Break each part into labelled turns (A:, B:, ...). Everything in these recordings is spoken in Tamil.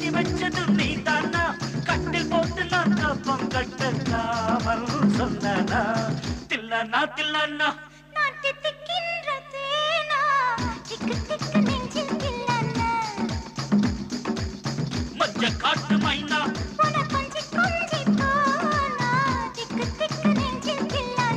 A: கட்டி வச்சதும் நீ தானா கட்டில் போட்டு நான் கப்பம் கட்டலாமல் சொன்னா தில்லனா தில்லனா
B: நான் தித்திக்கின்ற தேனா திக்கு திக்கு நெஞ்சில் கில்லன
A: மஞ்ச காட்டு மைனா
B: உன கொஞ்சி கொஞ்சி போனா திக்கு திக்கு நெஞ்சில் கில்லன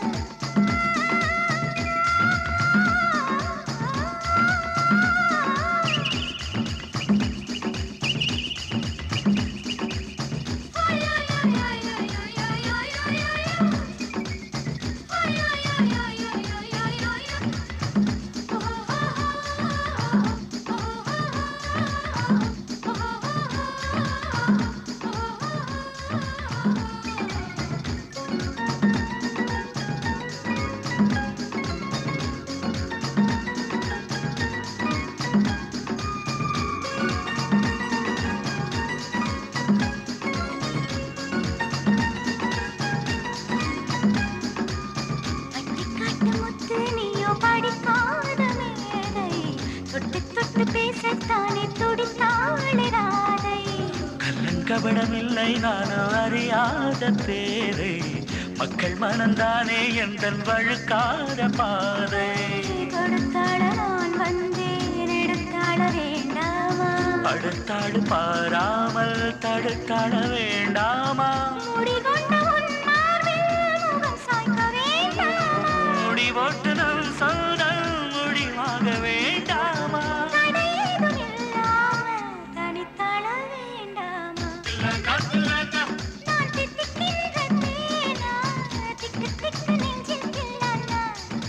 B: பட்டிக்காட்டு முத்து நீயோ படிக்காத மேதை தொட்டு தொட்டு பேசத்தானே துடித்தாளே ராதை
A: கள்ளங்கபடமில்லை நானும் அறியாத பேரை மக்கள் மனந்தானே எந்த வழுக்காத பாதை
B: கொடுத்தாள நான் வந்தேன் எடுத்தாள வேண்டாமா
A: அடுத்தாடு பாராமல் தடுத்தாட வேண்டாமா
B: முடிகொண்ட உன் மார்பில் முகம் சாய்க்க வேண்டாமா
A: முடி போட்டு நம் சொந்தம் முடிவாக வேண்டாமா
B: தடை ஏதும் இல்லாமல் தனித்தாள வேண்டாமா நான் தித்திக்கின்ற தேனா திக்கு திக்கு நெஞ்சில் கில்லனா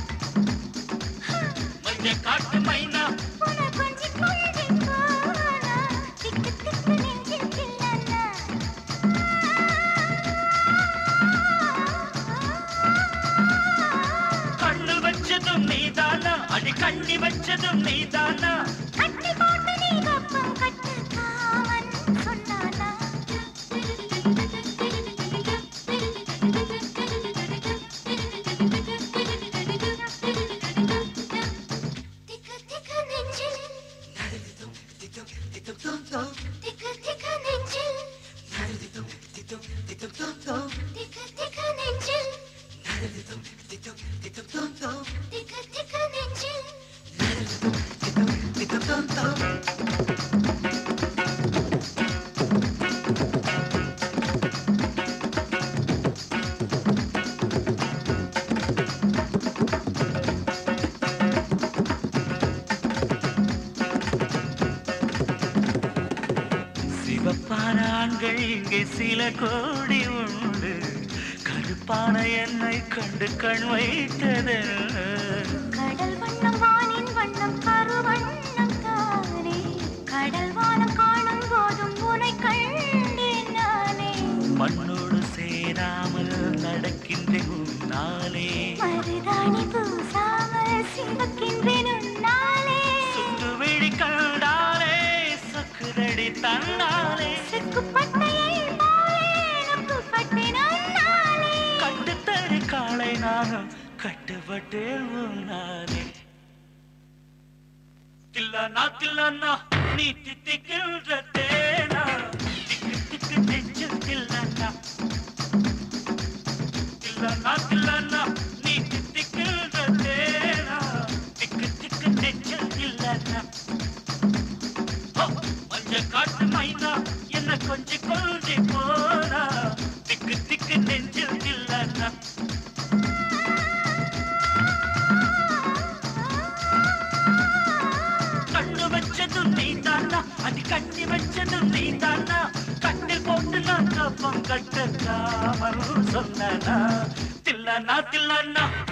A: காட்டு மைனா
B: உன கொஞ்சி கொஞ்சி போனா திக்கு திக்கு நெஞ்சில் கில்லனா
A: கண்ணு வச்சதும் நீதானா அடி கண்ணி வச்சதும் நீதானா
B: கட்டி போட்டு நீ கப்பம் கட்டு காமன் சொன்னானா திக்கு திக்கு நெஞ்சில் திக்கு திக்கு நெஞ்சில் திக்கு திக்கு நெஞ்சில் திக்கு திக்கு நெஞ்சில்
A: சிவப்பான ஆண்கள் இங்கே சில கோடி உண்டு கருப்பான என்னை கண்டு கண் வைத்தது
B: கடல் வண்ணம் வானின் வண்ணம் கருவண்ணம் தானே கடல் வானம் காணும் போதும் உனை கண்டேன் நானே
A: மண்ணோடு சேராமல் நடக்கின்றேன் உன்னாலே
B: மருதாணி பூசாமல் சிவக்கின்றேன் உன்னாலே
A: சுட்டு விழி கண்டாலே சொக்குதடி தன்னாலே
B: சிக்குப்பட்டையை போலே நொக்குப்பட்டேன் உன்னாலே
A: கட்டுத்தறி காளை நானும் கட்டுப்பட்டேன் உன்னாலே தில்லனா தில்லனா நீ தித்திக்கின்ற தேனா திக்கு திக்கு நெஞ்சில் தில்லனா தில்லனா தில்லனா நீ தித்திக்கின்ற தேனா திக்கு திக்கு நெஞ்சில் தில்லனா ஓ, மஞ்ச காட்டு மைனா என்ன கொஞ்சி கொஞ்சி போனா திக்கு திக்கு நெஞ்சில் தில்லனா கண்ணு வச்சதும் நீ தானா அது கட்டி வச்சதும் நீ தானா கட்டில் போட்டு நான் கப்பம் கட்டலாமல் சொன்னா தில்லனா தில்லனா